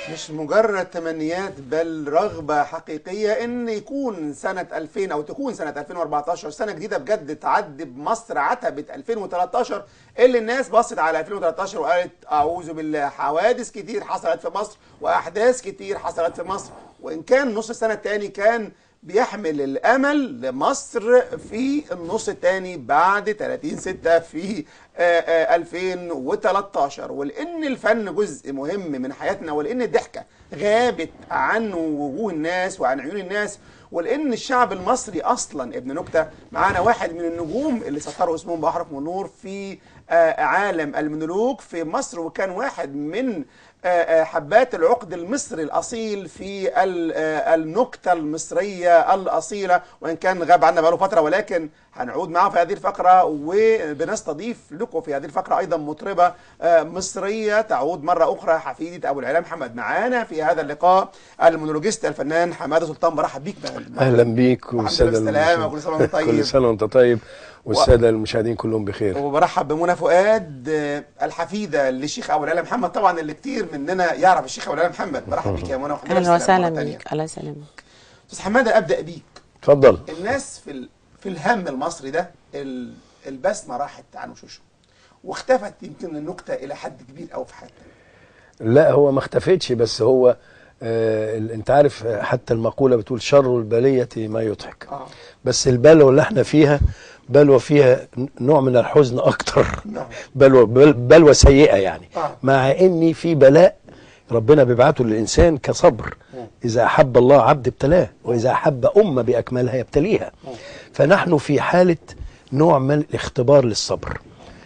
مش مجرد تمنيات بل رغبة حقيقية ان يكون سنة 2000 او تكون سنة 2014 سنة جديدة بجد تعدي بمصر عتبة 2013 اللي الناس بصت على 2013 وقالت اعوذ بالله حوادث كتير حصلت في مصر واحداث كتير حصلت في مصر وان كان نص السنة التاني كان بيحمل الامل لمصر في النص الثاني بعد 30 6 في آه، آه، 2013 ولان الفن جزء مهم من حياتنا ولان الضحكه غابت عن وجوه الناس وعن عيون الناس ولان الشعب المصري اصلا ابن نكته معانا واحد من النجوم اللي سطروا اسمهم باحرف ونور في آه، عالم المونولوج في مصر وكان واحد من آه، آه، حبات العقد المصري الأصيل في ال- آه، النكتة المصرية الأصيلة وإن كان غاب عنا بقاله فترة ولكن هنعود معه في هذه الفقرة وبنستضيف لكم في هذه الفقرة أيضا مطربة آه، مصرية تعود مرة أخرى حفيدة أبو العلا محمد معانا في هذا اللقاء المونولوجيست الفنان حمادة سلطان برحب بيك بقى. اهلا بيك الحمد والساده لله بالسلامة، المشاهدين. كل سنة وأنت طيب. كل سنه وانت طيب والساده المشاهدين كلهم بخير وبرحب بمنى فؤاد آه، الحفيده للشيخ ابو العلا محمد طبعا اللي كتير مننا يعرف الشيخ ابو العلا محمد برحب بيك يا منى وحضرتك اهلا السلام وسهلا مرة تانية. بيك الله يسلمك استاذ حماده ابدا بيك اتفضل الناس في ال... في الهم المصري ده ال... البسمه راحت عن وشوشهم واختفت يمكن النكته الى حد كبير قوي في حياتنا لا هو ما اختفتش بس هو آه ال- انت عارف آه، حتى المقوله بتقول شر البليه ما يضحك اه بس البلوه اللي احنا فيها بلوه فيها ن- نوع من الحزن اكتر نعم بلوه بل- بلوه سيئه يعني آه. مع ان في بلاء ربنا بيبعته للانسان كصبر اذا احب الله عبد ابتلاه واذا احب امه باكملها يبتليها فنحن في حاله نوع من الاختبار للصبر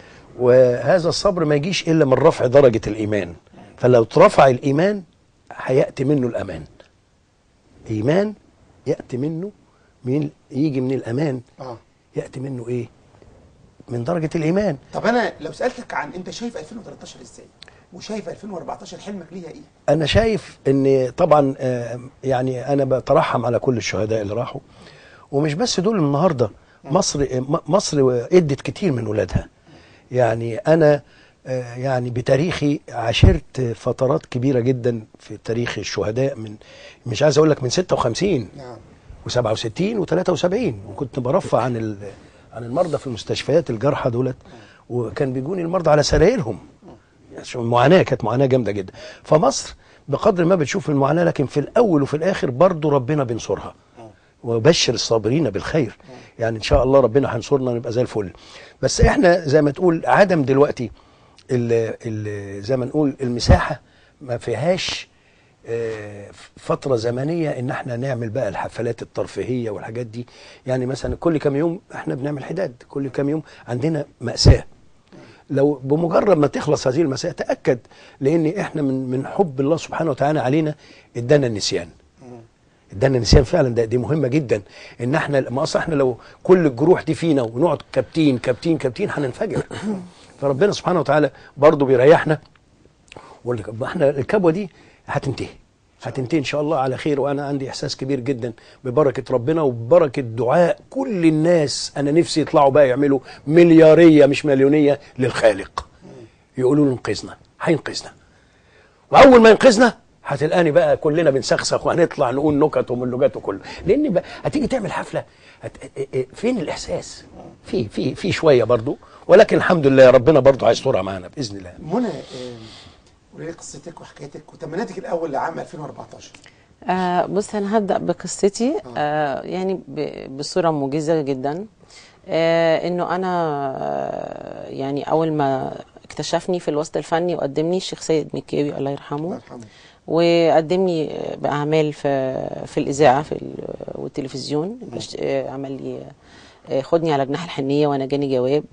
وهذا الصبر ما يجيش الا من رفع درجه الايمان فلو اترفع الايمان هياتي منه الامان ايمان ياتي منه من يجي من الامان اه ياتي منه ايه من درجه الايمان طب انا لو سالتك عن انت شايف 2013 ازاي وشايف 2014 حلمك ليها ايه انا شايف ان طبعا آه، يعني انا بترحم على كل الشهداء اللي راحوا ومش بس دول النهارده مصر م- مصر ادت كتير من ولادها يعني انا آه، يعني بتاريخي عاشرت فترات كبيره جدا في تاريخ الشهداء من مش عايز اقول لك من 56 نعم و67 و73 وكنت برفع عن ال- عن المرضى في المستشفيات الجرحى دولت وكان بيجوني المرضى على سرايرهم عشان معاناه كانت معاناه جامده جدا فمصر بقدر ما بتشوف المعاناه لكن في الاول وفي الاخر برضه ربنا بينصرها وبشر الصابرين بالخير يعني ان شاء الله ربنا هينصرنا نبقى زي الفل بس احنا زي ما تقول عدم دلوقتي ال ال زي ما نقول المساحه ما فيهاش آه، فتره زمنيه ان احنا نعمل بقى الحفلات الترفيهيه والحاجات دي يعني مثلا كل كام يوم احنا بنعمل حداد كل كام يوم عندنا ماساه لو بمجرد ما تخلص هذه المساء تاكد لان احنا من من حب الله سبحانه وتعالى علينا ادانا النسيان ادانا النسيان فعلا ده دي مهمه جدا ان احنا ما اصل احنا لو كل الجروح دي فينا ونقعد كابتين كابتين كابتين هننفجر فربنا سبحانه وتعالى برضه بيريحنا وال- احنا الكبوه دي هتنتهي هتنتهي ان شاء الله على خير وانا عندي احساس كبير جدا ببركه ربنا وببركه دعاء كل الناس انا نفسي يطلعوا بقى يعملوا ملياريه مش مليونيه للخالق يقولوا له انقذنا هينقذنا واول ما ينقذنا هتلقاني بقى كلنا بنسخسخ وهنطلع نقول نكت ومنلجات وكله لان بقى هتيجي تعمل حفله هت... ا- ا- فين الاحساس في في في شويه برضو ولكن الحمد لله ربنا برضو هيسترها معانا باذن الله منى آه، قولي لي قصتك وحكايتك وتمنياتك الاول لعام 2014 آه بص انا هبدا بقصتي آه يعني ب- بصوره موجزه جدا آه انه انا آه يعني اول ما اكتشفني في الوسط الفني وقدمني الشيخ سيد مكاوي الله الله يرحمه يرحمه وقدمني باعمال في في الاذاعه في ال- والتلفزيون بش- آه، عمل لي آه، خدني على جناح الحنيه وانا جاني جواب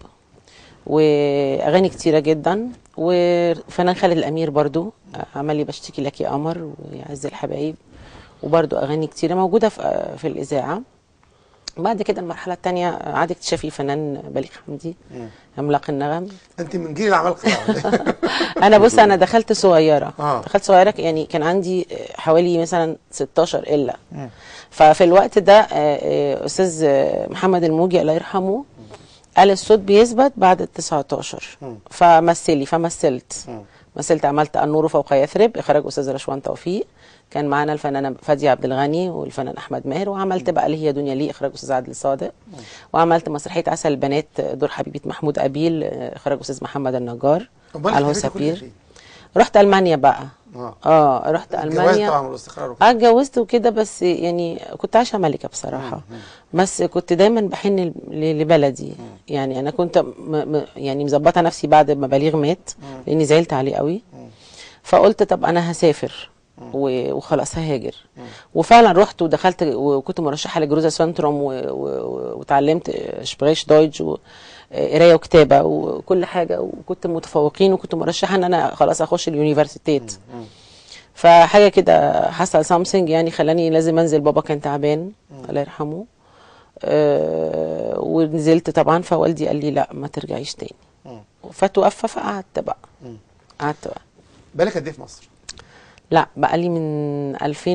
واغاني كتيره جدا وفنان خالد الامير برضو آه، عمل لي بشتكي لك يا قمر ويعز الحبايب وبرضو اغاني كتيره موجوده في آه، في الاذاعه بعد كده المرحله الثانيه عاد اكتشافي الفنان بليغ حمدي عملاق النغم انت من جيل الاعمال القطاع انا بص انا دخلت صغيره آه. دخلت صغيره يعني كان عندي حوالي مثلا 16 الا ففي الوقت ده آه، آه، استاذ آه، محمد الموجي الله يرحمه قال الصوت بيثبت بعد ال 19 فمثلي فمثلت مثلت عملت النور فوق يثرب اخراج استاذ رشوان توفيق كان معانا الفنانه فاديه عبد الغني والفنان احمد ماهر وعملت بقى اللي هي دنيا لي اخراج استاذ عادل صادق وعملت مسرحيه عسل البنات دور حبيبه محمود ابيل اخراج استاذ محمد النجار أمال على اختفيتي كل سفير فين؟ رحت المانيا بقى اه اه رحت الجواز المانيا طبعا والاستقرار اه وكده. اتجوزت وكده بس يعني كنت عايشه ملكه بصراحه بس كنت دايما بحن ل- لبلدي يعني انا كنت م م يعني مظبطه نفسي بعد ما بليغ مات لاني زعلت عليه قوي فقلت طب انا هسافر و- وخلاص ههاجر وفعلا رحت ودخلت وكنت مرشحه لجروزا سنتروم و- و- واتعلمت شبريش دويتش وقرايه وكتابه وكل حاجه وكنت متفوقين وكنت مرشحه ان انا خلاص اخش اليونيفرسيتيت فحاجه كده حصل سامسونج يعني خلاني لازم انزل بابا كان تعبان الله يرحمه آه ونزلت طبعا فوالدي قال لي لا ما ترجعيش تاني فتوفى فقعدت بقى قعدت بقى بالك قد ايه في مصر؟ لا بقى لي من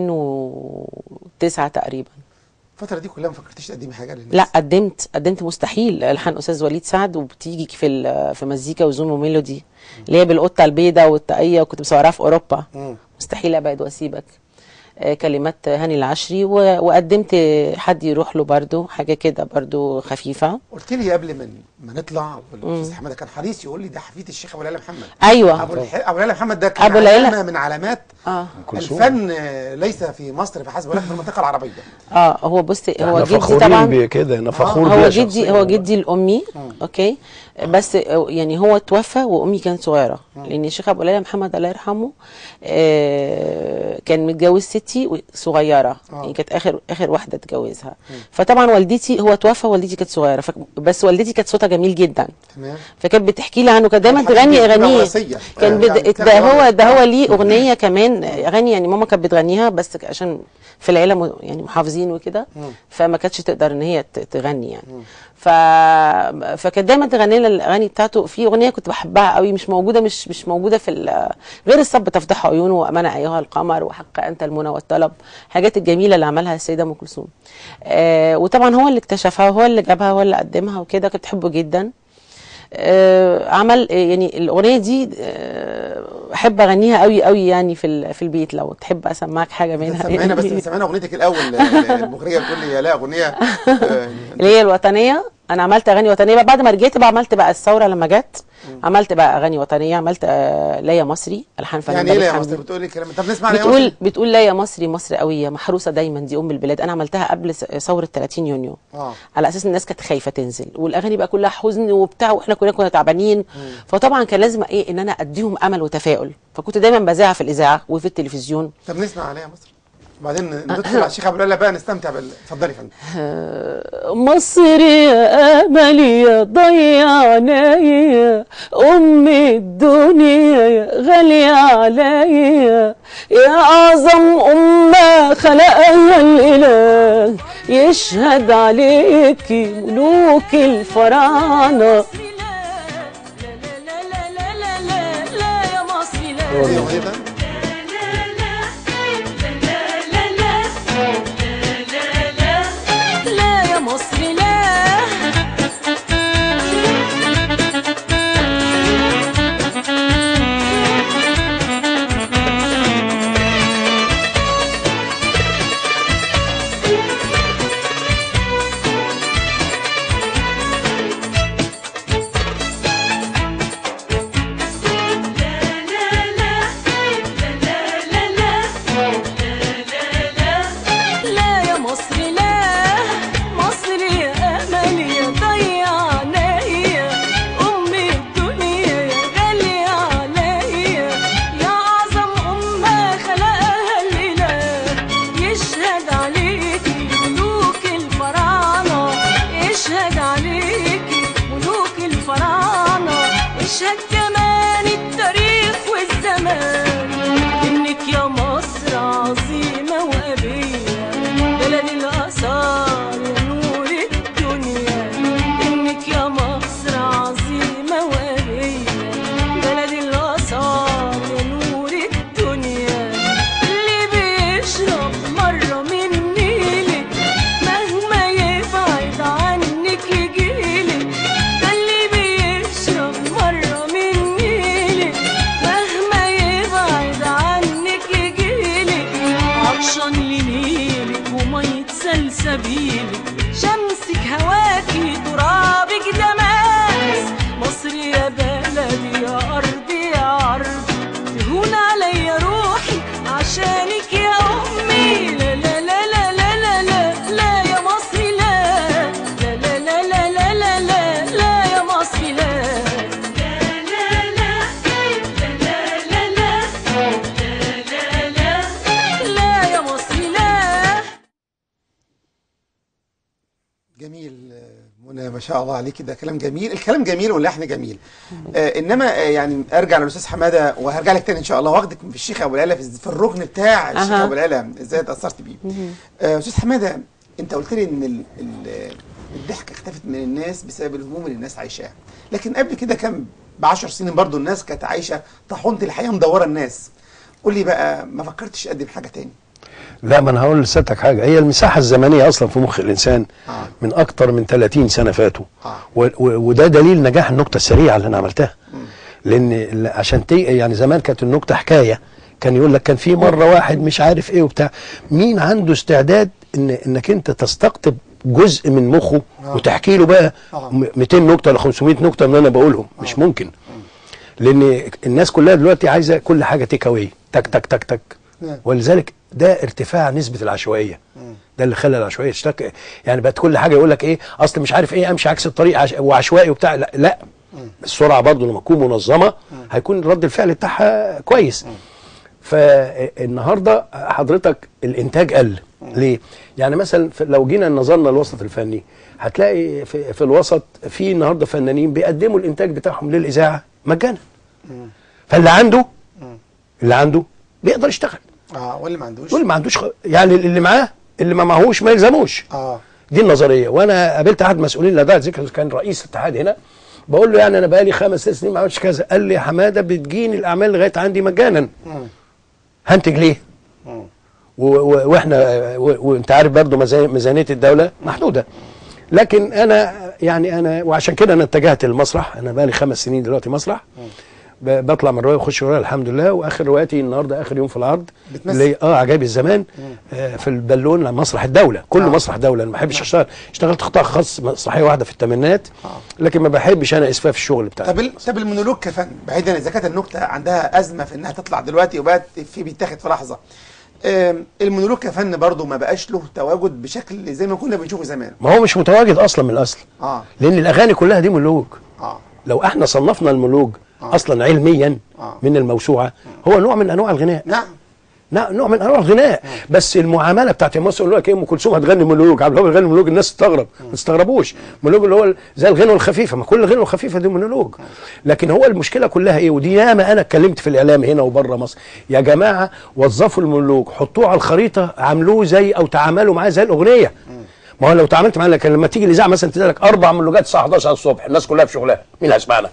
2009 تقريبا الفترة دي كلها ما فكرتيش تقدمي حاجة للناس؟ لا قدمت قدمت مستحيل الحان استاذ وليد سعد وبتيجي في ال- في مزيكا وزوم وميلودي اللي هي بالقطه البيضاء والتقيه وكنت مصورها في اوروبا مم. مستحيل ابعد واسيبك آه، كلمات هاني العشري و- وقدمت حد يروح له برضو حاجه كده برضو خفيفه قلت لي قبل ما ما نطلع والاستاذ حماده كان حريص يقول لي ده حفيد الشيخ ابو العلا محمد ايوه ابو الح... ابو العلا محمد ده كان أبو العلا- علامه من علامات اه كلثوم. الفن آه، ليس في مصر فحسب ولكن في المنطقه العربيه اه هو بص هو احنا جدي فخورين طبعا بكده انا فخور هو بيها جدي شخصياً هو والله. جدي الامي اوكي بس يعني هو توفى وامي كانت صغيره لان الشيخ ابو العلا محمد الله يرحمه آه كان متجوز ستي صغيره يعني كانت اخر اخر واحده اتجوزها فطبعا والدتي هو توفى والدتي كانت صغيره ف... بس والدتي كانت صوتها جميل جدا تمام فكانت بتحكي لي عنه كانت دايما الحاجات تغني دي بتبقى اغانيه وراثية. كان آه، بد... يعني ده بتلاقي هو ورا- ده هو ليه اغنيه كمان اغاني يعني ماما كانت بتغنيها بس عشان في العيله م... يعني محافظين وكده فما كانتش تقدر ان هي ت- تغني يعني ف... فكانت دايما تغني لنا الاغاني بتاعته في اغنيه كنت بحبها قوي مش موجوده مش مش موجوده في ال... غير الصب تفتح عيونه وامانه ايها القمر وحق انت المنى والطلب الحاجات الجميله اللي عملها السيده ام كلثوم آه وطبعا هو اللي اكتشفها وهو اللي جابها وهو اللي قدمها وكده كنت بحبه جدا آه، عمل آه، يعني الاغنيه دي آه، احب اغنيها قوي قوي يعني في ال- في البيت لو تحب اسمعك حاجه منها سمعنا بس سمعنا اغنيتك الاول آه، المخرجه بتقول لي لا اغنيه آه، اللي هي الوطنيه انا عملت اغاني وطنيه بقى بعد ما رجعت بقى عملت بقى الثوره لما جت عملت بقى اغاني وطنيه عملت آه، لا يا مصري الحان فنان يعني ايه بليغ لا يا حمدي. مصر بتقول لي كلام طب نسمع لا يا بتقول مصر بتقول لا يا مصري مصر قويه محروسه دايما دي ام البلاد انا عملتها قبل س- ثوره 30 يونيو اه على اساس الناس كانت خايفه تنزل والاغاني بقى كلها حزن وبتاع واحنا كلنا كنا تعبانين فطبعا كان لازم ايه ان انا اديهم امل وتفاؤل فكنت دايما بذاعها في الاذاعه وفي التلفزيون طب نسمع عليها يا مصر وبعدين ندخل على الشيخ ابو العلا بقى نستمتع بال اتفضلي يا فندم مصر يا املي يا ضيعني ام الدنيا يا غاليه عليا يا اعظم امه خلقها الاله يشهد عليك ملوك الفراعنه ايه اغنيه ده؟ لا يا مصر لا نبيلك شمسك هواكي ترابك دماس مصر يا بلدي يا أرضي يا أرض تهون عليا روحي عشانك يا أمي لا لا لا لا لا لا لا لا يا مصري لا لا لا لا لا لا لا لا لا يا مصري لا لا لا لا لا لا لا لا لا يا مصري لا جميل آه، منى ما شاء الله عليك ده كلام جميل الكلام جميل واللحن جميل آه انما آه يعني ارجع للاستاذ حماده وهرجع لك تاني ان شاء الله واخدك في الشيخ ابو العلا في, في الركن بتاع الشيخ أها. ابو العلا ازاي اتاثرت بيه آه استاذ حماده انت قلت لي ان ال ال الضحكه اختفت من الناس بسبب الهموم اللي الناس عايشاها لكن قبل كده كان ب 10 سنين برضو الناس كانت عايشه طاحونه الحياه مدوره الناس قول لي بقى ما فكرتش تقدم حاجه تاني لا ما انا هقول لسيادتك حاجه هي المساحه الزمنيه اصلا في مخ الانسان آه. من اكتر من 30 سنه فاتوا آه. و و وده دليل نجاح النكته السريعه اللي انا عملتها لان ال- عشان تي يعني زمان كانت النكته حكايه كان يقول لك كان في مره واحد مش عارف ايه وبتاع مين عنده استعداد ان انك انت تستقطب جزء من مخه آه. وتحكي له بقى آه. م- 200 نكته ولا 500 نكته من اللي انا بقولهم مش ممكن لان الناس كلها دلوقتي عايزه كل حاجه تيك اواي تك تك تك تك نعم. ولذلك ده ارتفاع نسبه العشوائيه ده اللي خلى العشوائيه تشتك يعني بقت كل حاجه يقول لك ايه اصل مش عارف ايه امشي عكس الطريق عش... وعشوائي وبتاع لا, لا. السرعه برضو لما تكون منظمه هيكون رد الفعل بتاعها كويس فالنهارده حضرتك الانتاج قل ليه؟ يعني مثلا في- لو جينا نظرنا الوسط الفني هتلاقي في, في الوسط في النهارده فنانين بيقدموا الانتاج بتاعهم للاذاعه مجانا فاللي عنده اللي عنده بيقدر يشتغل اه واللي ما عندوش واللي ما عندوش خ... يعني اللي معاه اللي ما معهوش ما يلزموش اه دي النظريه وانا قابلت احد مسؤولين لا ده ذكر كان رئيس الاتحاد هنا بقول له يعني انا بقالي خمس ست سنين ما عملتش كذا قال لي يا حماده بتجيني الاعمال لغايه عندي مجانا هنتج ليه؟ و- و- واحنا و- وانت عارف برضه ميزان- ميزانيه الدوله محدوده لكن انا يعني انا وعشان كده انا اتجهت للمسرح انا بقالي خمس سنين دلوقتي مسرح ب- بطلع من روايه واخش روايه الحمد لله واخر روايتي النهارده اخر يوم في العرض بتمثل. اللي هي- اه عجائب الزمان آه في البالون مسرح الدوله كل آه. مسرح دوله انا ما بحبش اشتغل اشتغلت قطاع خاص مسرحيه واحده في الثمانينات لكن ما بحبش انا اسفاف الشغل بتاعي طب ال- طب المونولوج كفن بعيدا اذا كانت النكته عندها ازمه في انها تطلع دلوقتي وبقت في بيتاخد في لحظه آم، المونولوج كفن برضه ما بقاش له تواجد بشكل زي ما كنا بنشوفه زمان ما هو مش متواجد اصلا من الاصل اه لان الاغاني كلها دي مونولوج اه لو احنا صنفنا المونولوج اصلا علميا آه. من الموسوعه هو نوع من انواع الغناء نعم لا نوع من انواع الغناء بس المعامله بتاعت مصر يقول لك ايه ام كلثوم هتغني مونولوج عبد الوهاب هيغني مونولوج الناس تستغرب ما تستغربوش مونولوج اللي هو زي الغنوه الخفيفه ما كل الغنوه الخفيفه دي مونولوج لكن هو المشكله كلها ايه ودي ياما انا اتكلمت في الاعلام هنا وبره مصر يا جماعه وظفوا المونولوج حطوه على الخريطه عاملوه زي او تعاملوا معاه زي الاغنيه ما هو لو تعاملت معاه لكن لما تيجي الاذاعه مثلا تدي لك اربع مونولوجات الساعه 11 الصبح الناس كلها في شغلها مين هيسمعنا؟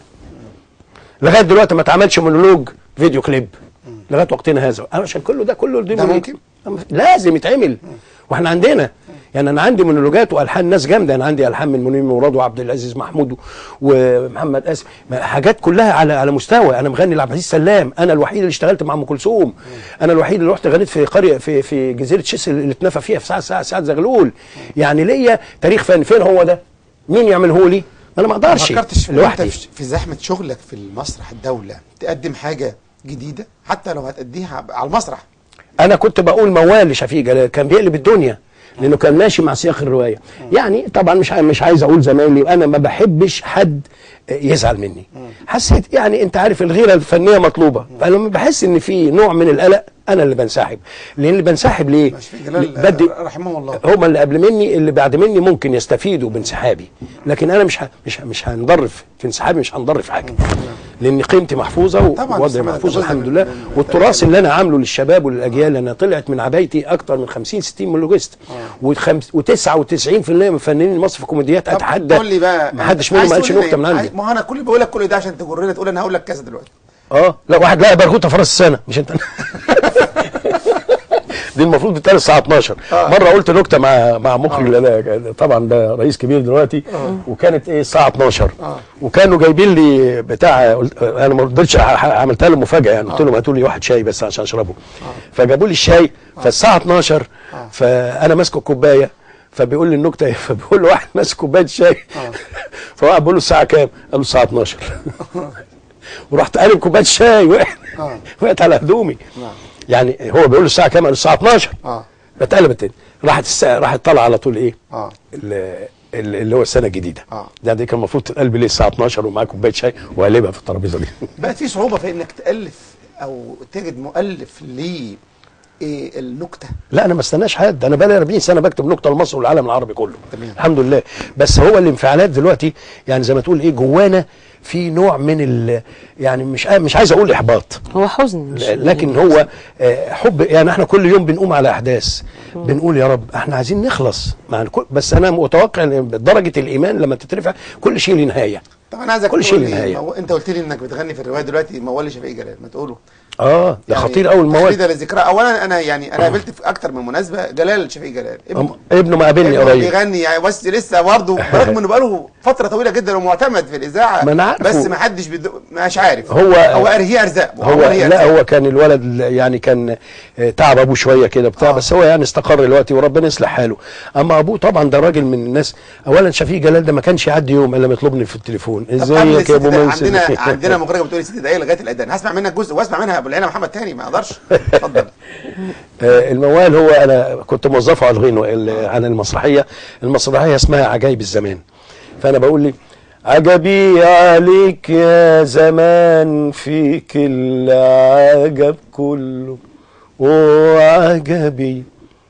لغايه دلوقتي ما اتعملش مونولوج فيديو كليب لغايه وقتنا هذا عشان كله ده كله دي ده مونولوج. ممكن؟ لازم يتعمل واحنا عندنا يعني انا عندي مونولوجات والحان ناس جامده انا عندي الحان من منير مراد وعبد العزيز محمود ومحمد قاسم حاجات كلها على على مستوى انا مغني لعبد العزيز سلام انا الوحيد اللي اشتغلت مع ام كلثوم انا الوحيد اللي رحت غنيت في قريه في في جزيره شيس اللي اتنفى فيها في ساعه ساعه ساعه زغلول يعني ليا تاريخ فني فين هو ده مين يعمله لي ما انا ما ما اقدرش فكرتش في لوحدي أنت في- في زحمه شغلك في المسرح الدوله تقدم حاجه جديده حتى لو هتأديها على المسرح انا كنت بقول موال لشفيق جلال كان بيقلب الدنيا لانه كان ماشي مع سياق الروايه يعني طبعا مش مش عايز اقول زمايلي انا ما بحبش حد يزعل مني حسيت يعني انت عارف الغيره الفنيه مطلوبه فلما بحس ان في نوع من القلق انا اللي بنسحب لان اللي بنسحب ليه مش في جلال بدي آه، رحمه الله هم اللي قبل مني اللي بعد مني ممكن يستفيدوا بانسحابي لكن انا مش ه... مش ه... مش هنضر في في انسحابي مش هنضر في حاجه لان قيمتي محفوظه طبعاً، ووضعي طبعاً، محفوظ ده جزء الحمد من- لله من- والتراث اللي انا عامله للشباب وللاجيال انا طلعت من عبايتي اكتر من 50 60 مونولوجيست و99% من فنانين مصر في كوميديات طب اتحدى قول لي بقى ما حدش منهم عايز ما قالش تقول لي نكته من إيه؟ عندي ما هو انا كل اللي بقول لك كل ده عشان تجرني تقول انا هقول لك كذا دلوقتي اه لا واحد لقى برغوثه في راس السنه مش انت دي المفروض بتتقال الساعه 12 آه. مره قلت نكته مع مع مخرج لا- طبعا ده رئيس كبير دلوقتي وكانت ايه الساعه 12 آه. وكانوا جايبين لي بتاع قلت- انا ما رضيتش ح- عملتها لهم مفاجاه يعني قلت لهم هاتوا لي واحد شاي بس عشان اشربه فجابوا لي الشاي فالساعه 12 فانا ماسك الكوبايه فبيقول لي النكته ايه فبيقول له واحد ماسك كوبايه شاي فواحد بيقول له الساعه كام؟ قال له الساعه 12 ورحت قالب كوبايه شاي وقعت آه. وقعت على هدومي نعم. يعني هو بيقول له الساعه كام؟ قال له الساعه 12 اه اتقلبت تاني راحت الساعه راحت طالعه على طول ايه؟ اه ال- ال- اللي هو السنه الجديده آه. ده دي كان المفروض تتقلب ليه الساعه 12 ومعاك كوبايه شاي وقلبها في الترابيزه دي بقت في صعوبه في انك تالف او تجد مؤلف ل إيه النكته لا انا ما استناش حد انا بقالي 40 سنه بكتب نكته لمصر والعالم العربي كله تمام. الحمد لله بس هو الانفعالات دلوقتي يعني زي ما تقول ايه جوانا في نوع من ال يعني مش مش عايز اقول احباط هو حزن مش لكن هو آه، حب يعني احنا كل يوم بنقوم على احداث بنقول يا رب احنا عايزين نخلص مع كل بس انا متوقع ان درجه الايمان لما تترفع كل شيء له نهايه طب انا عايزك كل شيء تقول له لي نهاية. مو... انت قلت لي انك بتغني في الروايه دلوقتي موال شفيق جلال ما تقوله اه ده خطير قوي المواد تخليدا للذكرى اولا انا يعني انا قابلت في اكتر من مناسبه جلال شفيق جلال ابنه ابنه ما قابلني ابنه قريب بيغني يعني بس لسه برضه برغم انه بقاله فتره طويله جدا ومعتمد في الاذاعه ما أنا عارفه. بس ما حدش بيد... مش عارف هو- هو هي ارزاق هو هي لا أرزاق. هو كان الولد يعني كان آه، تعب ابوه شويه كده بتاع آه. بس هو يعني استقر دلوقتي وربنا يصلح حاله اما ابوه طبعا ده راجل من الناس اولا شفيق جلال ده ما كانش يعدي يوم الا ما يطلبني في التليفون طب قبل ازيك يا الست ابو دقايق، منصف عندنا عندنا مخرجه بتقولي ست دقايق لغايه الاذان هسمع منك جزء واسمع منها ابو العلا محمد تاني ما اقدرش اتفضل آه، الموال هو انا كنت موظفه على الغنوة ال- عن المسرحيه المسرحيه اسمها عجائب الزمان فانا بقول لي عجبي عليك يا زمان فيك العجب كله وعجبي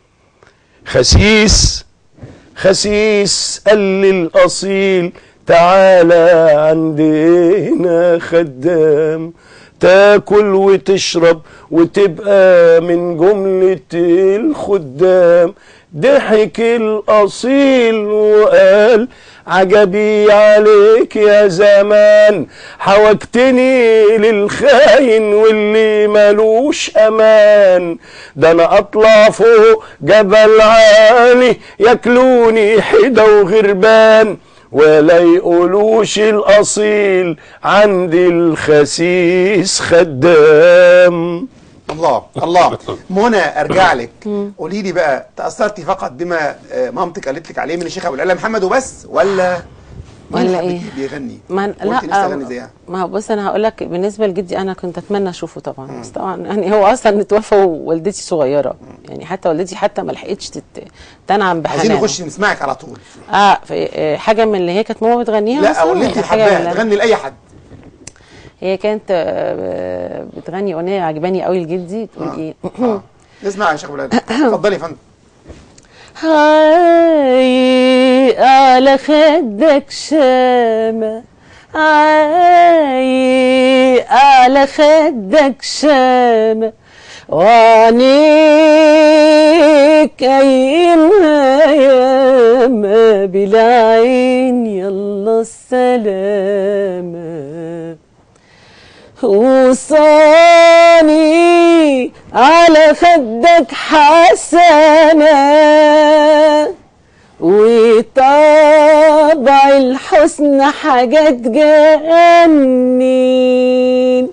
خسيس خسيس قال لي الاصيل تعالى عندنا خدام تاكل وتشرب وتبقى من جملة الخدام ضحك الأصيل وقال عجبي عليك يا زمان حوجتني للخاين واللي ملوش أمان ده أنا أطلع فوق جبل عالي ياكلوني حدا وغربان ولا يقولوش الأصيل عندي الخسيس خدام الله الله منى ارجع لك قولي لي بقى تاثرتي فقط بما آه، مامتك قالت لك عليه من الشيخ ابو العلا محمد وبس ولا مين ولا حبيتي إيه؟ بيغني ما قلتي نفسي اغني زيها ما هو بص انا هقول لك بالنسبه لجدي انا كنت اتمنى اشوفه طبعا بس طبعا يعني هو اصلا اتوفى ووالدتي صغيره يعني حتى والدتي حتى ما لحقتش تت- تنعم بحنان عايزين نخش نسمعك على طول اه في آه، حاجه من اللي هي كانت ماما بتغنيها لا مثلاً؟ او اللي انت حاجه حباها ولا- تغني لاي حد هي كانت آه، بتغني اغنيه عجباني قوي لجدي تقول آه. ايه آه. نسمع يا شيخ ابو العلا اتفضلي يا فندم عاي على خدك شامة عاي على خدك شامة وعنيك أيامها ياما بالعين يلا السلامة وصاني على خدك حسنة وطبع الحسن حاجات جنين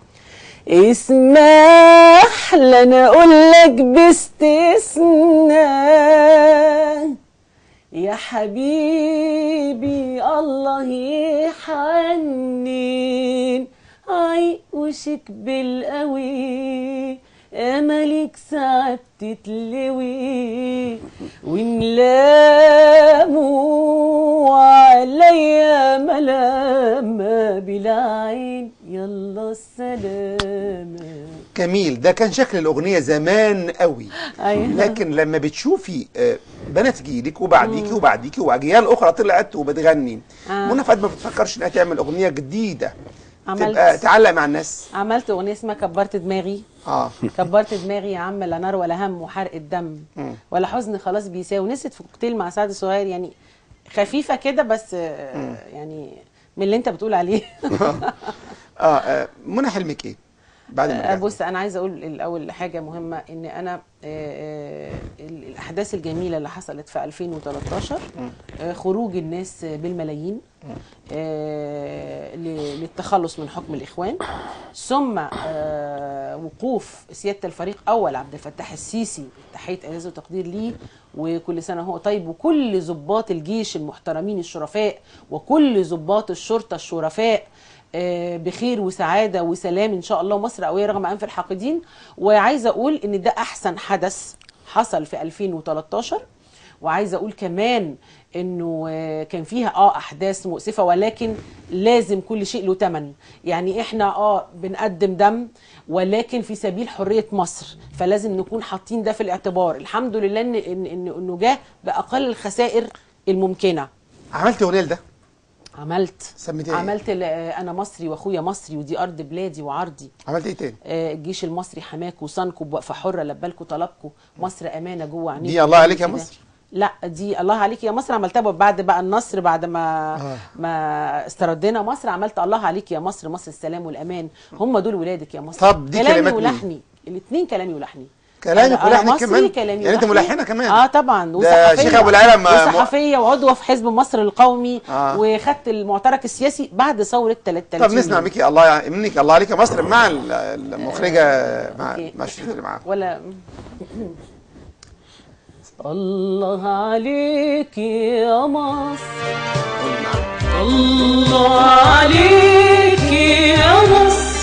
اسمح لنا اقول لك باستثناء يا حبيبي الله يحنن عيوشك بالقوي املك ساعات تتلوي ونلاموا عليا ملامة بالعين يلا السلامة جميل ده كان شكل الاغنيه زمان قوي أيوة. لكن لما بتشوفي آه، بنات جيلك وبعديكي وبعديكي واجيال اخرى طلعت وبتغني آه. منى فؤاد ما بتفكرش انها تعمل اغنيه جديده عملت تبقى تعلق مع الناس عملت اغنيه اسمها كبرت دماغي اه كبرت دماغي يا عم لا نار ولا هم وحرق الدم مم. ولا حزن خلاص بيساوي نسيت في كوكتيل مع سعد صغير يعني خفيفه كده بس آه، يعني من اللي انت بتقول عليه اه آه، منى حلمك ايه بعد ما آه، رجعت بص انا عايزه اقول الاول حاجه مهمه ان انا آه، آه، ال- الاحداث الجميله اللي حصلت في 2013 آه، خروج الناس بالملايين آه، ل- للتخلص من حكم الاخوان ثم آه، وقوف سياده الفريق اول عبد الفتاح السيسي تحيه اعزاز وتقدير ليه وكل سنه هو طيب وكل ضباط الجيش المحترمين الشرفاء وكل ضباط الشرطه الشرفاء آه، بخير وسعاده وسلام ان شاء الله ومصر قويه رغم انف الحاقدين وعايزه اقول ان ده احسن حدث حصل في 2013 وعايزه اقول كمان انه آه، كان فيها اه احداث مؤسفه ولكن لازم كل شيء له ثمن يعني احنا اه بنقدم دم ولكن في سبيل حريه مصر فلازم نكون حاطين ده في الاعتبار الحمد لله ان ان إن- انه جه باقل الخسائر الممكنه عملت اغنيه لده عملت سميتيها إيه؟ عملت ال- آه، انا مصري واخويا مصري ودي ارض بلادي وعرضي عملت ايه تاني آه، الجيش المصري حماكوا صانكوا بوقفه حره لبالكوا طلبكوا مصر امانه جوه عينيكوا دي الله عليك يا كده. مصر. لا دي الله عليك يا مصر عملتها بعد بقى النصر بعد ما آه. ما استردينا مصر عملت الله عليك يا مصر مصر السلام والامان هم دول ولادك يا مصر طب دي كلامي كلمات مين؟ ولحني الاثنين كلامي ولحني كلامك أنا- أنا ولحنك مصري، كمان؟ كلامي يعني أنت ولحني. ملحنة كمان؟ اه طبعا ده وصحفيه شيخ أبو العلا ما- وصحفيه وعضوه في حزب مصر القومي آه. وخدت المعترك السياسي بعد ثوره 33 طب نسمع بيكي الله منك الله عليك يا مصر مع ال- المخرجه مع أوكي. مع الشريك اللي معاها ولا الله عليك يا مصر الله عليك يا مصر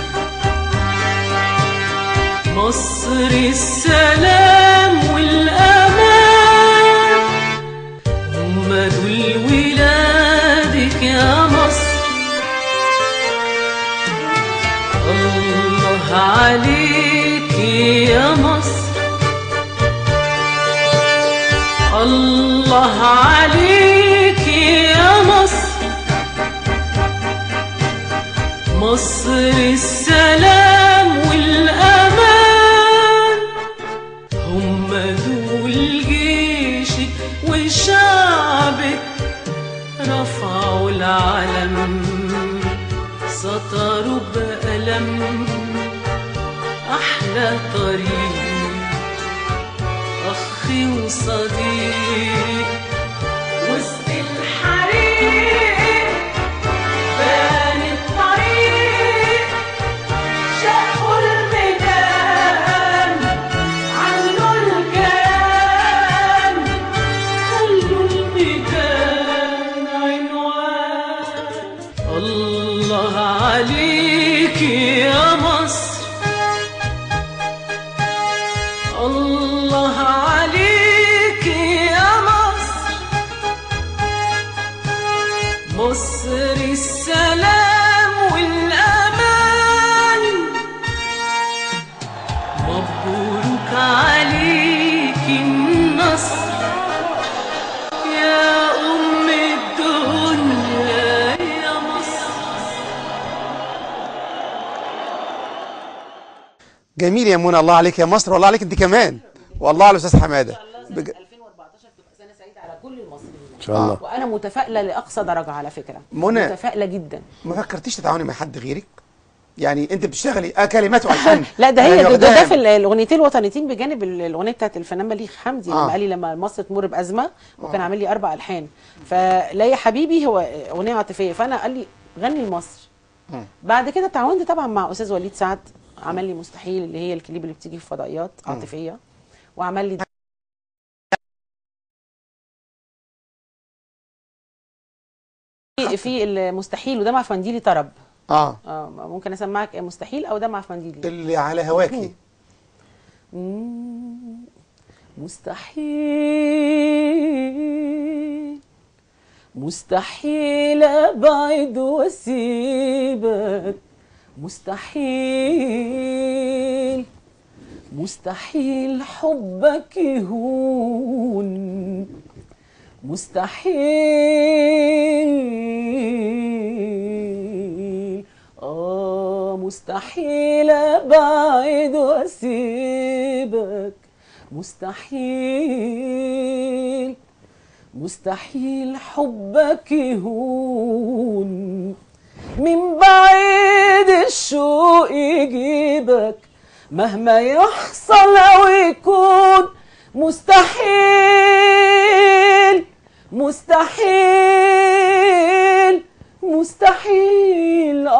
مصر السلام والأمان هم دول ولادك يا مصر الله عليك يا مصر الله عليك يا مصر مصر السلام والأمان هم دول جيشك وشعبك رفعوا العلم سطروا بألم أحلى طريق أخي وصديق وسط الحريق بان الطريق شقوا الميدان علوا الكيان خلوا الميدان عنوان الله عليك يا مصر الله عليك يا مصر مصر السلام والأمان مبروك عليك النصر يا أم الدنيا يا مصر جميل يا منى الله عليك يا مصر والله عليك انت كمان والله على الاستاذ حماده بج... 2014 تبقى سنه سعيده على كل المصريين ان شاء الله وانا متفائله لاقصى درجه على فكره منى. متفائله جدا ما فكرتيش تتعاوني مع حد غيرك يعني انت بتشتغلي اه كلمات والحان لا ده يعني هي ده, ده, ده واخداها- في ال- الاغنيتين الوطنيتين بجانب ال- الاغنيه بتاعت الفنان بليغ حمدي آه. لما قال لي لما مصر تمر بازمه وكان عامل لي اربع الحان فلا يا حبيبي هو اغنيه عاطفيه فانا قال لي غني لمصر بعد كده تعاونت طبعا مع استاذ وليد سعد عمل لي مستحيل اللي هي الكليب اللي بتيجي في فضائيات عاطفيه وعمل لي في- في المستحيل وده مع فنديلي طرب اه اه ممكن اسمعك مستحيل او ده مع فنديلي اللي على هواكي مستحيل مستحيل ابعد واسيبك مستحيل مستحيل حبك يهون مستحيل آه مستحيل أبعد وأسيبك مستحيل مستحيل حبك يهون من بعيد الشوق يجيبك مهما يحصل او يكون مستحيل مستحيل مستحيل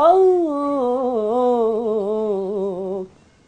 الله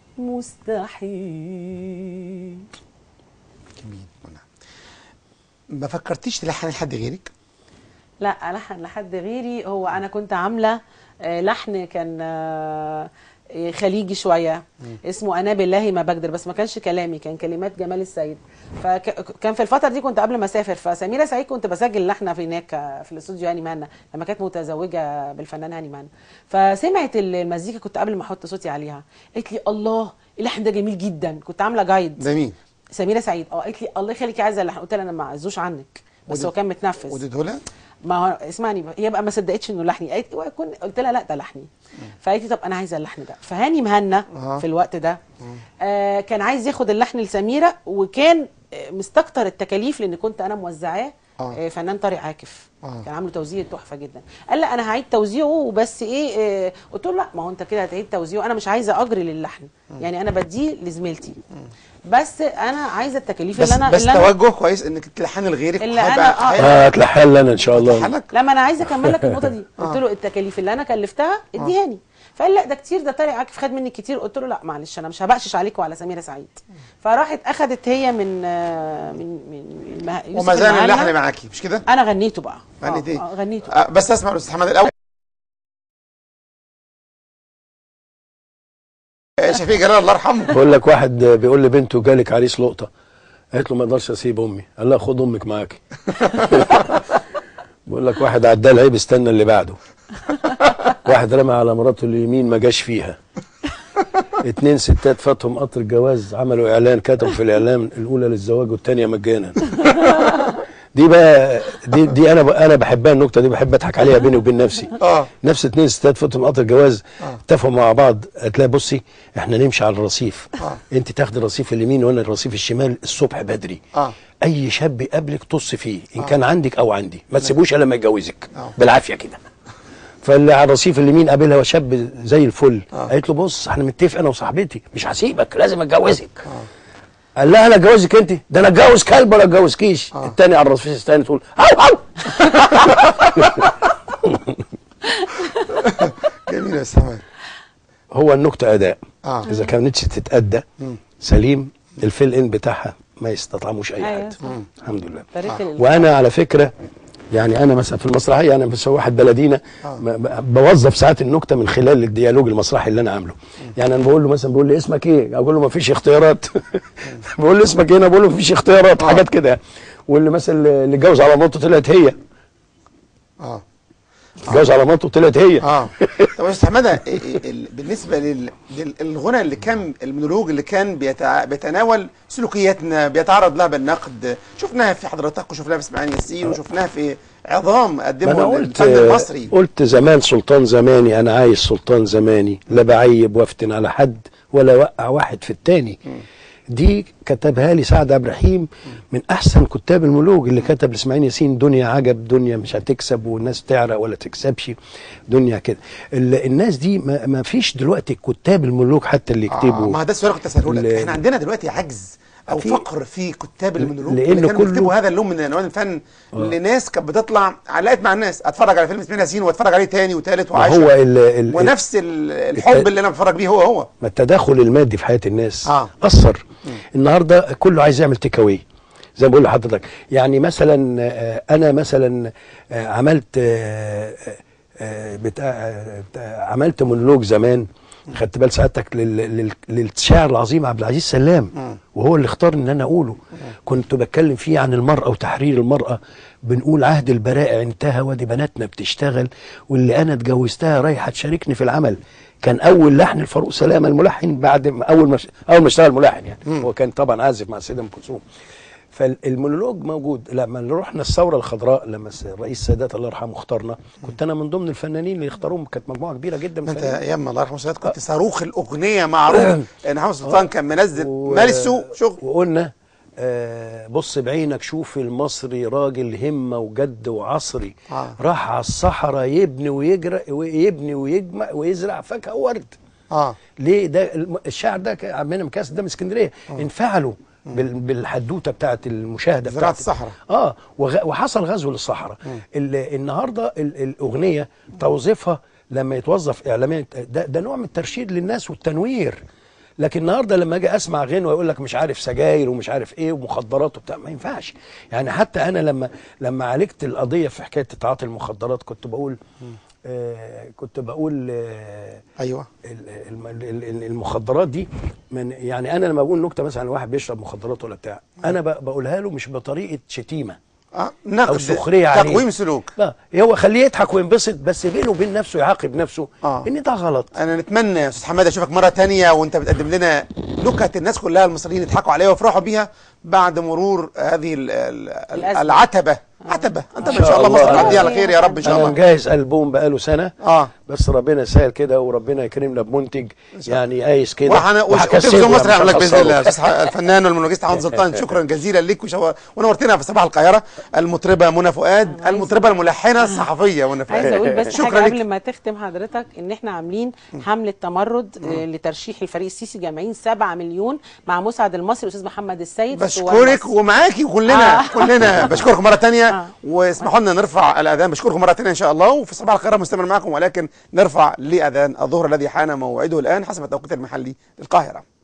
مستحيل جميل منى. ما فكرتيش تلحن لحد غيرك لا لحن لحد غيري هو انا كنت عامله آه، لحن كان آه، آه، خليجي شويه اسمه انا بالله ما بقدر بس ما كانش كلامي كان كلمات جمال السيد فكان في الفتره دي كنت قبل ما اسافر فسميره سعيد كنت بسجل لحنه في هناك آه، في الاستوديو هاني مهنا لما كانت متزوجه بالفنان هاني مهنا فسمعت المزيكا كنت قبل ما احط صوتي عليها قالت لي الله اللحن ده جميل جدا كنت عامله جايد ده مين سميره سعيد اه قالت لي الله يخليكي عايزه اللحن قلت لها انا ما عزوش عنك بس ودي- هو كان متنفذ وديته لها ما هو اسمعني بقى هي بقى ما صدقتش انه لحني قالت وكن قلت لها لا ده لحني فقالت لي طب انا عايزه اللحن ده فهاني مهنا أها. في الوقت ده آه كان عايز ياخد اللحن لسميره وكان آه، مستكتر التكاليف لان كنت انا موزعاه آه. آه فنان طارق عاكف آه. كان عامله توزيع تحفه جدا قال لا انا هعيد توزيعه وبس ايه آه قلت له لا ما هو انت كده هتعيد توزيعه انا مش عايزه اجري للحن يعني انا بديه لزميلتي بس انا عايزه التكاليف بس اللي انا بس اللي أنا توجه كويس انك تلحن لغيرك اللي وهيبقى- أنا- آه. هيبقى اه هتلحن لنا ان شاء الله حلك لا ما انا عايزه اكمل لك النقطه دي قلت له التكاليف اللي انا كلفتها اديهاني فقال لا ده كتير ده طارق عاكف خد مني كتير قلت له لا معلش انا مش هبقشش عليك وعلى سميره سعيد فراحت اخدت هي من آه، من من مه- يوسف وما زال المهنا. اللحن معاكي مش كده انا غنيته بقى آه، غنيت ايه آه، غنيته آه بس اسمع الاستاذ حماد الاول آه، شفيق جلال الله يرحمه بقول لك واحد بيقول لبنته جالك عريس لقطه قالت له ما اقدرش اسيب امي قال لها خد امك معاك بقول لك واحد عدى العيب استنى اللي بعده واحد رمى على مراته اليمين ما جاش فيها اتنين ستات فاتهم قطر الجواز عملوا اعلان كتبوا في الاعلان الاولى للزواج والثانيه مجانا دي بقى دي دي انا انا بحبها النكته دي بحب اضحك عليها بيني وبين نفسي اه نفس اتنين ستات فاتهم قطر الجواز اتفقوا مع بعض هتلاقي بصي احنا نمشي على الرصيف آه. انت تاخدي الرصيف اليمين وانا الرصيف الشمال الصبح بدري اه اي شاب يقابلك طص فيه ان كان عندك او عندي ما تسيبوش الا لما يتجوزك آه. بالعافيه كده فاللي على الرصيف اليمين قابلها شاب زي الفل قالت له بص احنا متفق انا وصاحبتي مش هسيبك لازم اتجوزك قال لها انا اتجوزك انت ده انا اتجوز كلب ولا اتجوزكيش التاني على الرصيف الثاني تقول هاو هاو جميل يا استاذ حماد هو النكته اداء آه. اذا كانتش تتادى سليم الفيل ان بتاعها ما يستطعموش اي أيوة، حد صح. الحمد لله طريقة ال- وانا على فكره يعني انا مثلا في المسرحيه انا بس واحد بلدينا ب- ب- بوظف ساعات النكته من خلال الديالوج المسرحي اللي انا عامله يعني انا بقول له مثلا بقول لي اسمك ايه اقول له ما فيش اختيارات بقول له اسمك ايه انا بقول له ما فيش اختيارات حاجات كده واللي مثلا اللي اتجوز على مراته طلعت هي اه اتجوز على مراته طلعت هي اه طب يا استاذ حماده إيه- إيه ال- بالنسبه لل- للغنى اللي كان المونولوج اللي كان بيتع... بيتناول سلوكياتنا بيتعرض لها بالنقد شفناها في حضرتك وشفناها في اسماعيل ياسين وشفناها في عظام ما انا قدموا قلت الفن المصري قلت زمان سلطان زماني انا عايز سلطان زماني لا بعيب وافتن على حد ولا وقع واحد في التاني دي كتبها لي سعد عبد الرحيم من احسن كتاب الملوك اللي كتب لاسماعيل ياسين دنيا عجب دنيا مش هتكسب والناس تعرق ولا تكسبش دنيا كده ال- الناس دي ما, ما فيش دلوقتي كتاب الملوك حتى اللي آه يكتبوا ما ده السؤال اللي كنت اساله لك ل- احنا عندنا دلوقتي عجز او في- فقر في كتاب المونولوج لأن اللي كانوا كله- بيكتبوا هذا اللون من الوان الفن اللي ناس كانت بتطلع علقت مع الناس اتفرج على فيلم اسماعيل ياسين واتفرج عليه تاني وتالت ما وعاشر هو ال ال ونفس ال- الحب اللي انا بتفرج بيه هو هو ما التداخل المادي في حياه الناس آه. اثر النهارده كله عايز يعمل تيك اواي زي ما بقول لحضرتك يعني مثلا آه، انا مثلا آه، عملت آه، آه، بتاع آه، بتاع- عملت مونولوج زمان خدت بال سعادتك لل- لل- للشاعر العظيم عبد العزيز سلام وهو اللي اختار ان انا اقوله كنت بتكلم فيه عن المراه وتحرير المراه بنقول عهد البرائع انتهى وادي بناتنا بتشتغل واللي انا اتجوزتها رايحه تشاركني في العمل كان اول لحن لفاروق سلامه الملحن بعد ما اول ما اول ما اشتغل ملحن يعني هو كان طبعا عازف مع السيده ام كلثوم فالمونولوج موجود لما رحنا الثوره الخضراء لما الس- الرئيس السادات الله يرحمه اختارنا كنت انا من ضمن الفنانين اللي اختاروهم كانت مجموعه كبيره جدا من ما انت الفنانين. ايام الله يرحمه سيادة كنت صاروخ الاغنيه معروف ان محمد سلطان كان منزل و- مال السوق شغل وقلنا آه، بص بعينك شوف المصري راجل همة وجد وعصري آه. راح على الصحراء يبني ويجرى ويبني ويجمع ويزرع فاكهة وورد اه ليه ده الم- الشاعر ده ك- عمنا مكاس ده من اسكندريه انفعلوا بال- بالحدوته بتاعت المشاهده زراعة بتاعت الصحراء. اه وغ- وحصل غزو للصحراء ال- النهارده ال- الاغنيه توظيفها لما يتوظف اعلاميا ده, ده نوع من الترشيد للناس والتنوير لكن النهارده لما اجي اسمع غنوه يقول لك مش عارف سجاير ومش عارف ايه ومخدرات وبتاع ما ينفعش يعني حتى انا لما لما عالجت القضيه في حكايه تعاطي المخدرات كنت بقول آه كنت بقول آه ايوه ال- الم- ال- ال- المخدرات دي من يعني انا لما بقول نكته مثلا عن واحد بيشرب مخدرات ولا بتاع انا ب- بقولها له مش بطريقه شتيمه آه. نقد او سخريه عليه تقويم سلوك لا هو خليه يضحك وينبسط بس بينه وبين نفسه يعاقب نفسه آه. ان ده غلط انا نتمنى يا استاذ حماده اشوفك مره تانية وانت بتقدم لنا نكت الناس كلها المصريين يضحكوا عليها ويفرحوا بيها بعد مرور هذه ال- ال- ال- الأزمة. العتبه عتبه انت إن ما شاء شاء الله مصر الله. تعديها على خير يا رب ان شاء انا الله مجهز البوم بقاله سنه اه بس ربنا يسهل كده وربنا يكرمنا بمنتج يعني قايس كده وحنا وهكسبه وتلفزيون مصر يعني هيعمل لك مش باذن الله هخسره. أستاذ الفنان والمونولوجيست حمد سلطان شكرا جزيلا ليك وشو... ونورتنا في صباح القاهره المطربه منى فؤاد عايزة- المطربه الملحنه الصحفيه منى فؤاد عايزه اقول بس شكرا حاجه ليك قبل ما تختم حضرتك ان احنا عاملين حمله تمرد آه، لترشيح الفريق السيسي جامعين 7 مليون مع مسعد المصري واستاذ محمد السيد في صور بشكرك مصر. ومعاكي وكلنا آه. كلنا بشكركم مره تانية آه. واسمحوا لنا نرفع الاذان بشكركم مره تانية ان شاء الله وفي صباح القاهره مستمر معكم ولكن نرفع لاذان الظهر الذي حان موعده الان حسب التوقيت المحلي للقاهره